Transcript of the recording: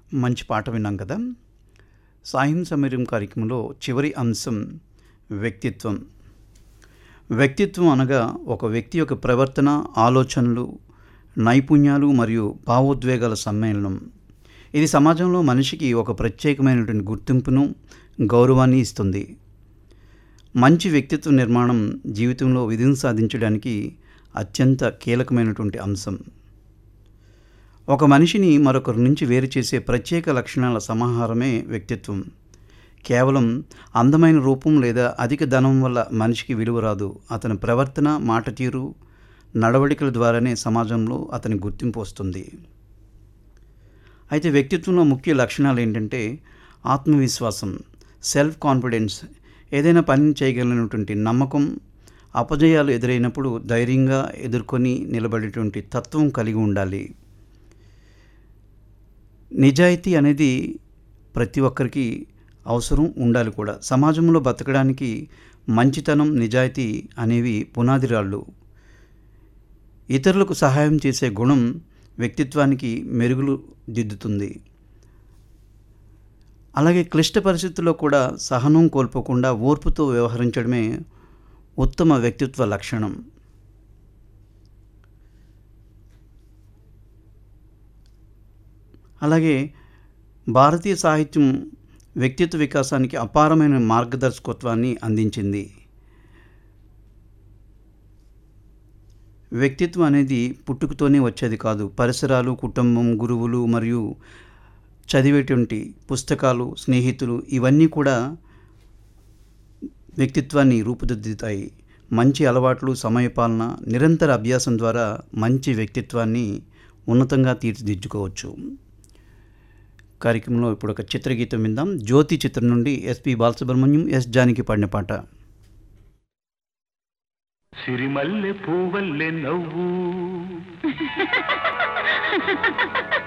మంచి పాట విన్నాం కదా సాయం సమీరం కార్యక్రమంలో చివరి అంశం వ్యక్తిత్వం వ్యక్తిత్వం అనగా ఒక వ్యక్తి యొక్క ప్రవర్తన ఆలోచనలు నైపుణ్యాలు మరియు భావోద్వేగాల సమ్మేళనం ఇది సమాజంలో మనిషికి ఒక ప్రత్యేకమైనటువంటి గుర్తింపును గౌరవాన్ని ఇస్తుంది మంచి వ్యక్తిత్వ నిర్మాణం జీవితంలో విధిని సాధించడానికి అత్యంత కీలకమైనటువంటి అంశం ఒక మనిషిని మరొకరి నుంచి వేరు చేసే ప్రత్యేక లక్షణాల సమాహారమే వ్యక్తిత్వం కేవలం అందమైన రూపం లేదా అధిక ధనం వల్ల మనిషికి విలువ రాదు అతని ప్రవర్తన మాట తీరు నడవడికల ద్వారానే సమాజంలో అతని గుర్తింపు వస్తుంది అయితే వ్యక్తిత్వంలో ముఖ్య లక్షణాలు ఏంటంటే ఆత్మవిశ్వాసం సెల్ఫ్ కాన్ఫిడెన్స్ ఏదైనా పని చేయగలిగినటువంటి నమ్మకం అపజయాలు ఎదురైనప్పుడు ధైర్యంగా ఎదుర్కొని నిలబడేటువంటి తత్వం కలిగి ఉండాలి నిజాయితీ అనేది ప్రతి ఒక్కరికి అవసరం ఉండాలి కూడా సమాజంలో బతకడానికి మంచితనం నిజాయితీ అనేవి పునాది రాళ్ళు ఇతరులకు సహాయం చేసే గుణం వ్యక్తిత్వానికి మెరుగులు దిద్దుతుంది అలాగే క్లిష్ట పరిస్థితుల్లో కూడా సహనం కోల్పోకుండా ఓర్పుతో వ్యవహరించడమే ఉత్తమ వ్యక్తిత్వ లక్షణం అలాగే భారతీయ సాహిత్యం వ్యక్తిత్వ వికాసానికి అపారమైన మార్గదర్శకత్వాన్ని అందించింది వ్యక్తిత్వం అనేది పుట్టుకతోనే వచ్చేది కాదు పరిసరాలు కుటుంబం గురువులు మరియు చదివేటువంటి పుస్తకాలు స్నేహితులు ఇవన్నీ కూడా వ్యక్తిత్వాన్ని రూపుదిద్దుతాయి మంచి అలవాట్లు సమయపాలన నిరంతర అభ్యాసం ద్వారా మంచి వ్యక్తిత్వాన్ని ఉన్నతంగా తీర్చిదిద్దుకోవచ్చు కార్యక్రమంలో ఇప్పుడు ఒక చిత్రగీతం విందాం జ్యోతి చిత్రం నుండి ఎస్పి బాలసుబ్రహ్మణ్యం ఎస్ జానికి పాడిన పాట సిరిమల్లె పూవల్లె నవ్వు